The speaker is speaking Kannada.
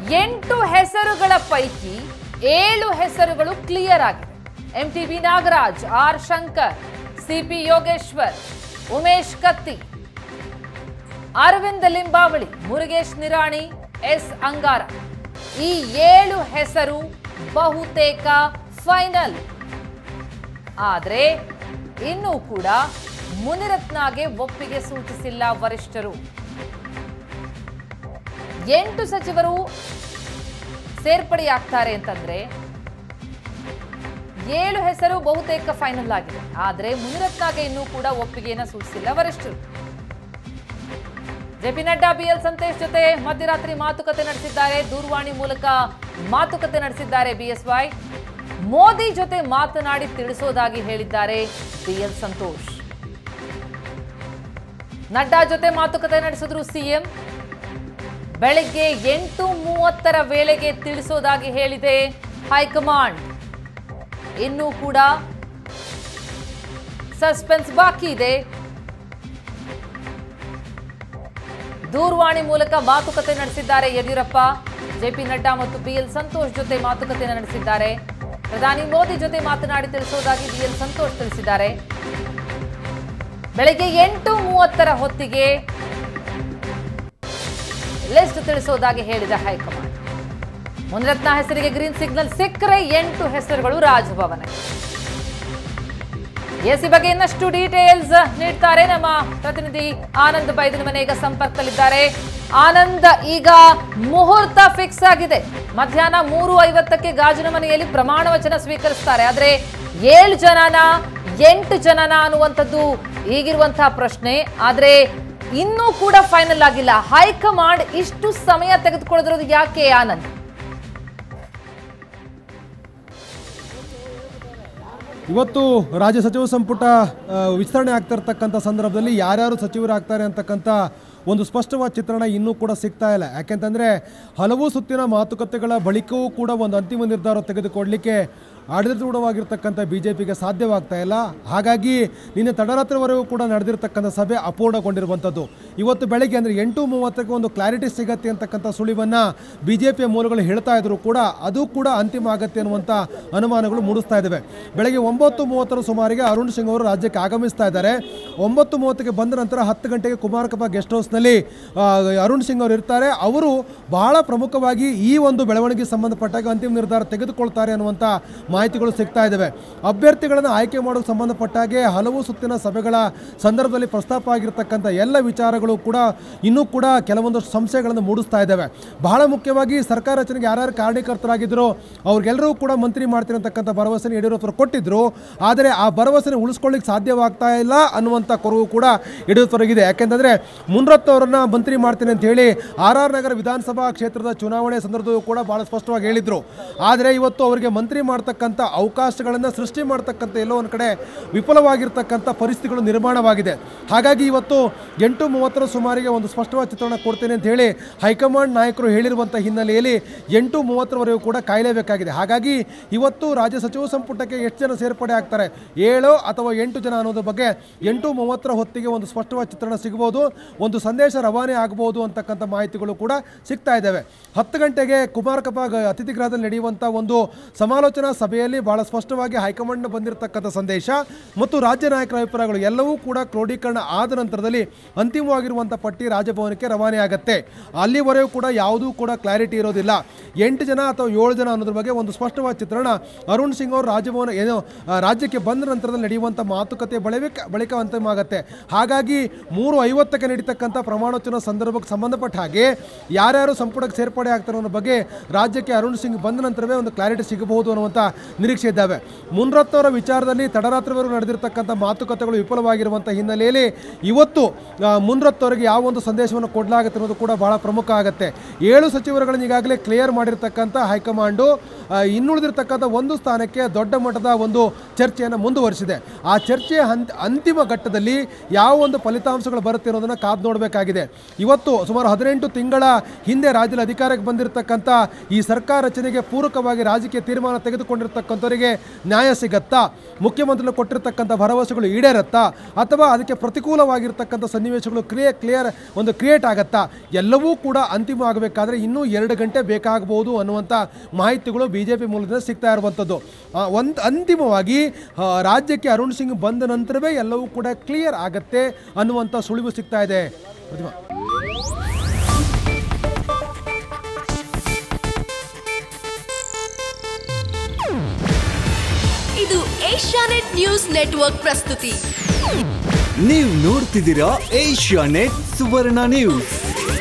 ಎಂಟು ಹೆಸರುಗಳ ಪೈಕಿ ಏಳು ಹೆಸರುಗಳು ಕ್ಲಿಯರ್ ಆಗಿದೆ M T B Nagaraj R Shankar CP Yogeshwar Umesh Katti Aravind Limbavali Murugesh Nirani S Angara ಈ ಏಳು ಹೆಸರು ಬಹುತೇಕ ಫೈನಲ್ ಆದ್ರೆ ಇನ್ನೂ ಕೂಡ ಮುನಿರತ್ನಗೆ ಒಪ್ಪಿಗೆ ಸೂಚಿಸಿಲ್ಲ ವರಿಷ್ಠರು ಎಂಟು ಸಚಿವರು ಸೇರ್ಪಡೆಯಾಗ್ತಾರೆ ಅಂತಂದ್ರೆ ಏಳು ಹೆಸರು ಬಹುತೇಕ ಫೈನಲ್ ಆಗಿದೆ ಆದ್ರೆ ಮುನಿರತ್ನಗೆ ಇನ್ನೂ ಕೂಡ ಒಪ್ಪಿಗೆಯನ್ನ ಸೂಚಿಸಿಲ್ಲ ವರಿಷ್ಠರು ಜೆಪಿ ನಡ್ಡಾ ಬಿಎಲ್ ಸಂತೇಶ್ ಜೊತೆ ಮಧ್ಯರಾತ್ರಿ ಮಾತುಕತೆ ನಡೆಸಿದ್ದಾರೆ ದೂರವಾಣಿ ಮೂಲಕ ಮಾತುಕತೆ ನಡೆಸಿದ್ದಾರೆ ಬಿಎಸ್ವೈ ಮೋದಿ ಜೊತೆ ಮಾತನಾಡಿ ತಿಳಿಸೋದಾಗಿ ಹೇಳಿದ್ದಾರೆ ಬಿಎಲ್ ಸಂತೋಷ್ ನಡ್ಡಾ ಜೊತೆ ಮಾತುಕತೆ ನಡೆಸಿದ್ರು ಸಿಎಂ ಬೆಳಗ್ಗೆ ಎಂಟು ಮೂವತ್ತರ ವೇಳೆಗೆ ತಿಳಿಸೋದಾಗಿ ಹೇಳಿದೆ ಹೈಕಮಾಂಡ್ ಇನ್ನೂ ಕೂಡ ಸಸ್ಪೆನ್ಸ್ ಬಾಕಿ ಇದೆ ದೂರವಾಣಿ ಮೂಲಕ ಮಾತುಕತೆ ನಡೆಸಿದ್ದಾರೆ ಯಡಿಯೂರಪ್ಪ ಜೆಪಿ ನಡ್ಡಾ ಮತ್ತು ಬಿಎಲ್ ಸಂತೋಷ್ ಜೊತೆ ಮಾತುಕತೆ ನಡೆಸಿದ್ದಾರೆ ಪ್ರಧಾನಿ ಮೋದಿ ಜೊತೆ ಮಾತನಾಡಿ ತಿಳಿಸೋದಾಗಿ ಬಿಎಲ್ ಸಂತೋಷ್ ತಿಳಿಸಿದ್ದಾರೆ ಬೆಳಗ್ಗೆ ಎಂಟು ಮೂವತ್ತರ ಹೊತ್ತಿಗೆ ಲಿಸ್ಟ್ ತಿಳಿಸೋದಾಗಿ ಹೇಳಿದ ಹೈಕಮಾಂಡ್ ಮುನಿರತ್ನ ಹೆಸರಿಗೆ ಗ್ರೀನ್ ಸಿಗ್ನಲ್ ಸಿಕ್ಕರೆ ಎಂಟು ಹೆಸರುಗಳು ರಾಜಭವನಕ್ಕೆ ಎಸಿ ಬಗ್ಗೆ ಇನ್ನಷ್ಟು ಡೀಟೇಲ್ಸ್ ನೀಡ್ತಾರೆ ನಮ್ಮ ಪ್ರತಿನಿಧಿ ಆನಂದ್ ಬೈದಿನ ಮನೆ ಈಗ ಸಂಪರ್ಕದಲ್ಲಿದ್ದಾರೆ ಆನಂದ್ ಈಗ ಮುಹೂರ್ತ ಫಿಕ್ಸ್ ಆಗಿದೆ ಮಧ್ಯಾಹ್ನ ಮೂರು ಐವತ್ತಕ್ಕೆ ಗಾಜಿನ ಮನೆಯಲ್ಲಿ ಪ್ರಮಾಣ ವಚನ ಸ್ವೀಕರಿಸ್ತಾರೆ ಆದ್ರೆ ಏಳು ಜನನ ಎಂಟು ಜನನ ಅನ್ನುವಂಥದ್ದು ಈಗಿರುವಂತಹ ಪ್ರಶ್ನೆ ಆದ್ರೆ ಇನ್ನೂ ಕೂಡ ಫೈನಲ್ ಆಗಿಲ್ಲ ಹೈಕಮಾಂಡ್ ಇಷ್ಟು ಸಮಯ ತೆಗೆದುಕೊಳ್ಳದಿರೋದು ಯಾಕೆ ಆನಂದ್ ಇವತ್ತು ರಾಜ್ಯ ಸಚಿವ ಸಂಪುಟ ಆ, ವಿಸ್ತರಣೆ ಆಗ್ತಾ ಇರ್ತಕ್ಕಂಥ ಸಂದರ್ಭದಲ್ಲಿ ಯಾರ್ಯಾರು ಸಚಿವರಾಗ್ತಾರೆ ಅಂತಕ್ಕಂಥ ಒಂದು ಸ್ಪಷ್ಟವಾದ ಚಿತ್ರಣ ಇನ್ನೂ ಕೂಡ ಸಿಗ್ತಾ ಇಲ್ಲ ಯಾಕೆಂತಂದರೆ ಹಲವು ಸುತ್ತಿನ ಮಾತುಕತೆಗಳ ಬಳಿಕವೂ ಕೂಡ ಒಂದು ಅಂತಿಮ ನಿರ್ಧಾರ ತೆಗೆದುಕೊಳ್ಳಲಿಕ್ಕೆ ಆಡಳಿತಾರೂಢವಾಗಿರ್ತಕ್ಕಂಥ ಬಿ ಜೆ ಪಿಗೆ ಸಾಧ್ಯವಾಗ್ತಾ ಇಲ್ಲ ಹಾಗಾಗಿ ನಿನ್ನೆ ತಡರಾತ್ರಿವರೆಗೂ ಕೂಡ ನಡೆದಿರ್ತಕ್ಕಂಥ ಸಭೆ ಅಪೂರ್ಣಗೊಂಡಿರುವಂಥದ್ದು ಇವತ್ತು ಬೆಳಗ್ಗೆ ಅಂದರೆ ಎಂಟು ಮೂವತ್ತಕ್ಕೆ ಒಂದು ಕ್ಲಾರಿಟಿ ಸಿಗತ್ತೆ ಅಂತಕ್ಕಂಥ ಸುಳಿವನ್ನು ಬಿ ಜೆ ಪಿಯ ಮೂಲಗಳು ಹೇಳ್ತಾ ಇದ್ರು ಕೂಡ ಅದು ಕೂಡ ಅಂತಿಮ ಆಗತ್ತೆ ಅನ್ನುವಂಥ ಅನುಮಾನಗಳು ಮೂಡಿಸ್ತಾ ಇದ್ದಾವೆ ಬೆಳಗ್ಗೆ ಒಂಬತ್ತು ಮೂವತ್ತರ ಸುಮಾರಿಗೆ ಅರುಣ್ ಸಿಂಗ್ ಅವರು ರಾಜ್ಯಕ್ಕೆ ಆಗಮಿಸ್ತಾ ಇದ್ದಾರೆ ಒಂಬತ್ತು ಮೂವತ್ತಕ್ಕೆ ಬಂದ ನಂತರ ಹತ್ತು ಗಂಟೆಗೆ ಕುಮಾರಕಪ್ಪ ಗೆಸ್ಟ್ ಹೌಸ್ನಲ್ಲಿ ಆ, ಅರುಣ್ ಸಿಂಗ್ ಅವರು ಇರ್ತಾರೆ ಅವರು ಬಹಳ ಪ್ರಮುಖವಾಗಿ ಈ ಒಂದು ಬೆಳವಣಿಗೆ ಸಂಬಂಧಪಟ್ಟಾಗ ಅಂತಿಮ ನಿರ್ಧಾರ ತೆಗೆದುಕೊಳ್ತಾರೆ ಅನ್ನುವಂಥ ಮಾಹಿತಿಗಳು ಸಿಗ್ತಾ ಇದ್ದಾವೆ ಅಭ್ಯರ್ಥಿಗಳನ್ನು ಆಯ್ಕೆ ಮಾಡೋಕ್ಕೆ ಸಂಬಂಧಪಟ್ಟಾಗೆ ಹಲವು ಸುತ್ತಿನ ಸಭೆಗಳ ಸಂದರ್ಭದಲ್ಲಿ ಪ್ರಸ್ತಾಪ ಆಗಿರ್ತಕ್ಕಂಥ ಎಲ್ಲ ವಿಚಾರಗಳು ಕೂಡ ಇನ್ನೂ ಕೂಡ ಕೆಲವೊಂದಷ್ಟು ಸಂಶಯಗಳನ್ನು ಮೂಡಿಸ್ತಾ ಇದ್ದಾವೆ ಬಹಳ ಮುಖ್ಯವಾಗಿ ಸರ್ಕಾರ ರಚನೆಗೆ ಯಾರ್ಯಾರು ಕಾರಣೀಕರ್ತರಾಗಿದ್ದರೋ ಅವ್ರಿಗೆಲ್ಲರೂ ಕೂಡ ಮಂತ್ರಿ ಮಾಡ್ತೀನಿ ಅಂತಕ್ಕಂಥ ಭರವಸೆನ ಯಡಿಯೂರಪ್ಪರು ಕೊಟ್ಟಿದ್ರು ಆದರೆ ಆ ಭರವಸೆನ ಉಳಿಸ್ಕೊಳ್ಳಿಕ್ಕೆ ಸಾಧ್ಯವಾಗ್ತಾ ಇಲ್ಲ ಅನ್ನುವಂಥ ಕೊರಗು ಕೂಡ ಯಡಿಯೂರಪ್ಪರಿಗಿದೆ ಯಾಕೆಂತಂದರೆ ಮುನ್ರತ್ ಅವರನ್ನ ಮಂತ್ರಿ ಮಾಡ್ತೀನಿ ಅಂತ ಹೇಳಿ ಆರ್ ಆರ್ ನಗರ ವಿಧಾನಸಭಾ ಕ್ಷೇತ್ರದ ಚುನಾವಣೆ ಸಂದರ್ಭದಲ್ಲೂ ಕೂಡ ಬಹಳ ಸ್ಪಷ್ಟವಾಗಿ ಹೇಳಿದ್ರು ಆದರೆ ಇವತ್ತು ಅವರಿಗೆ ಮಂತ್ರಿ ಮಾಡ್ತಕ್ಕಂಥ ಅವಕಾಶಗಳನ್ನು ಸೃಷ್ಟಿ ಮಾಡ್ತಕ್ಕಂಥ ಎಲ್ಲೋ ಒಂದು ಕಡೆ ವಿಫಲವಾಗಿರ್ತಕ್ಕಂಥ ಪರಿಸ್ಥಿತಿಗಳು ನಿರ್ಮಾಣವಾಗಿದೆ ಹಾಗಾಗಿ ಇವತ್ತು ಎಂಟು ಮೂವತ್ತರ ಸುಮಾರಿಗೆ ಒಂದು ಸ್ಪಷ್ಟವಾದ ಚಿತ್ರಣ ಕೊಡ್ತೇನೆ ಅಂತ ಹೇಳಿ ಹೈಕಮಾಂಡ್ ನಾಯಕರು ಹೇಳಿರುವಂಥ ಹಿನ್ನೆಲೆಯಲ್ಲಿ ಎಂಟು ಮೂವತ್ತರವರೆಗೂ ಕೂಡ ಕಾಯಲೇಬೇಕಾಗಿದೆ ಹಾಗಾಗಿ ಇವತ್ತು ರಾಜ್ಯ ಸಚಿವ ಸಂಪುಟಕ್ಕೆ ಎಷ್ಟು ಜನ ಸೇರ್ಪಡೆ ಆಗ್ತಾರೆ ಏಳು ಅಥವಾ ಎಂಟು ಜನ ಅನ್ನೋದ್ರ ಬಗ್ಗೆ ಎಂಟು ಮೂವತ್ತರ ಹೊತ್ತಿಗೆ ಒಂದು ಸ್ಪಷ್ಟವಾದ ಚಿತ್ರಣ ಸಿಗಬಹುದು ಒಂದು ಸಂದೇಶ ರವಾನೆ ಆಗಬಹುದು ಅಂತಕ್ಕಂಥ ಮಾಹಿತಿಗಳು ಕೂಡ ಸಿಗ್ತಾ ಇದ್ದಾವೆ ಹತ್ತು ಗಂಟೆಗೆ ಕುಮಾರಕಪ್ಪ ಗ- ಅತಿಥಿ ಗೃಹದಲ್ಲಿ ನಡೆಯುವಂಥ ಒಂದು ಸಮಾಲೋಚನಾ ಸಭೆಯಲ್ಲಿ ಬಹಳ ಸ್ಪಷ್ಟವಾಗಿ ಹೈಕಮಾಂಡ್ ಬಂದಿರತಕ್ಕಂಥ ಸಂದೇಶ ಮತ್ತು ರಾಜ್ಯ ನಾಯಕರ ಅಭಿಪ್ರಾಯಗಳು ಎಲ್ಲವೂ ಕೂಡ ಕ್ರೋಢೀಕರಣ ಆದ ನಂತರದಲ್ಲಿ ಅಂತಿಮವಾಗಿರುವಂಥ ಪಟ್ಟಿ ರಾಜಭವನಕ್ಕೆ ರವಾನೆ ಆಗುತ್ತೆ ಅಲ್ಲಿವರೆಗೂ ಕೂಡ ಯಾವುದೂ ಕೂಡ ಕ್ಲಾರಿಟಿ ಇರೋದಿಲ್ಲ ಎಂಟು ಜನ ಅಥವಾ ಏಳು ಜನ ಅನ್ನೋದ್ರ ಬಗ್ಗೆ ಒಂದು ಸ್ಪಷ್ಟವಾದ ಚಿತ್ರಣ ಅರುಣ್ ಸಿಂಗ್ ಅವರು ರಾಜಭವನ ಏನೋ ಆ, ರಾಜ್ಯಕ್ಕೆ ಬಂದ ನಂತರದಲ್ಲಿ ನಡೆಯುವಂಥ ಮಾತುಕತೆ ಬಳಿಕ ಬಳಿಕ ಅಂತಿಮ ಆಗುತ್ತೆ ಹಾಗಾಗಿ ಮೂರು ಐವತ್ತಕ್ಕೆ ನಡೀತಕ್ಕಂಥ ಪ್ರಮಾಣೋಚನ ಸಂದರ್ಭಕ್ಕೆ ಸಂಬಂಧಪಟ್ಟ ಹಾಗೆ ಯಾರ್ಯಾರು ಸಂಪುಟಕ್ಕೆ ಸೇರ್ಪಡೆ ಆಗ್ತಾರೆ ಅನ್ನೋ ಬಗ್ಗೆ ರಾಜ್ಯಕ್ಕೆ ಅರುಣ್ ಸಿಂಗ್ ಬಂದ ನಂತರವೇ ಒಂದು ಕ್ಲಾರಿಟಿ ಸಿಗಬಹುದು ಅನ್ನುವಂಥ ನಿರೀಕ್ಷೆ ಇದ್ದಾವೆ ಮುನ್ರತ್ ಅವರ ವಿಚಾರದಲ್ಲಿ ತಡರಾತ್ರಿವರೆಗೂ ನಡೆದಿರ್ತಕ್ಕಂಥ ಮಾತುಕತೆಗಳು ವಿಫಲವಾಗಿರುವಂಥ ಹಿನ್ನೆಲೆಯಲ್ಲಿ ಇವತ್ತು ಆ, ಮುನ್ರತ್ ಅವರಿಗೆ ಯಾವ ಒಂದು ಸಂದೇಶವನ್ನು ಕೊಡಲಾಗುತ್ತೆ ಅನ್ನೋದು ಕೂಡ ಬಹಳ ಪ್ರಮುಖ ಆಗುತ್ತೆ ಏಳು ಸಚಿವರುಗಳನ್ನು ಈಗಾಗಲೇ ಕ್ಲಿಯರ್ ಮಾಡಿರ್ತಕ್ಕಂಥ ಹೈಕಮಾಂಡು ಆ, ಇನ್ನುಳಿದಿರ್ತಕ್ಕಂಥ ಒಂದು ಸ್ಥಾನಕ್ಕೆ ದೊಡ್ಡ ಮಟ್ಟದ ಒಂದು ಚರ್ಚೆಯನ್ನು ಮುಂದುವರಿಸಿದೆ ಆ ಚರ್ಚೆಯ ಹಂತ ಅಂತಿಮ ಘಟ್ಟದಲ್ಲಿ ಯಾವ ಒಂದು ಫಲಿತಾಂಶಗಳು ಬರುತ್ತೆ ಅನ್ನೋದನ್ನು ಕಾದು ನೋಡಬೇಕಾಗಿದೆ ಇವತ್ತು ಸುಮಾರು ಹದಿನೆಂಟು ತಿಂಗಳ ಹಿಂದೆ ರಾಜ್ಯದಲ್ಲಿ ಅಧಿಕಾರಕ್ಕೆ ಬಂದಿರತಕ್ಕಂಥ ಈ ಸರ್ಕಾರ ರಚನೆಗೆ ಪೂರಕವಾಗಿ ರಾಜಕೀಯ ತೀರ್ಮಾನ ತೆಗೆದುಕೊಂಡಿರ್ತಕ್ಕಂಥ ಮಾಡಿರ್ತಕ್ಕಂಥವರಿಗೆ ನ್ಯಾಯ ಸಿಗತ್ತಾ ಮುಖ್ಯಮಂತ್ರಿಗಳು ಕೊಟ್ಟಿರ್ತಕ್ಕಂಥ ಭರವಸೆಗಳು ಈಡೇರತ್ತಾ ಅಥವಾ ಅದಕ್ಕೆ ಪ್ರತಿಕೂಲವಾಗಿರ್ತಕ್ಕಂಥ ಸನ್ನಿವೇಶಗಳು ಕ್ರಿಯೇ ಕ್ಲಿಯರ್ ಒಂದು ಕ್ರಿಯೇಟ್ ಆಗತ್ತಾ ಎಲ್ಲವೂ ಕೂಡ ಅಂತಿಮ ಆಗಬೇಕಾದ್ರೆ ಇನ್ನೂ ಎರಡು ಗಂಟೆ ಬೇಕಾಗಬಹುದು ಅನ್ನುವಂಥ ಮಾಹಿತಿಗಳು ಬಿ ಜೆ ಪಿ ಮೂಲದಿಂದ ಸಿಗ್ತಾ ಇರುವಂಥದ್ದು ಒಂದು ಅಂತಿಮವಾಗಿ ಆ, ರಾಜ್ಯಕ್ಕೆ ಅರುಣ್ ಸಿಂಗ್ ಬಂದ ನಂತರವೇ ಎಲ್ಲವೂ ಕೂಡ ಕ್ಲಿಯರ್ ಆಗತ್ತೆ ಅನ್ನುವಂಥ ಸುಳಿವು ಸಿಗ್ತಾ ಇದೆ ಪ್ರತಿಮಾ ಇದು ಏಷ್ಯಾನೆಟ್ ನ್ಯೂಸ್ ನೆಟ್ವರ್ಕ್ ಪ್ರಸ್ತುತಿ ನೀವು ನೋಡ್ತಿದ್ದೀರಾ ಏಷ್ಯಾ ನೆಟ್ ಸುವರ್ಣ ನ್ಯೂಸ್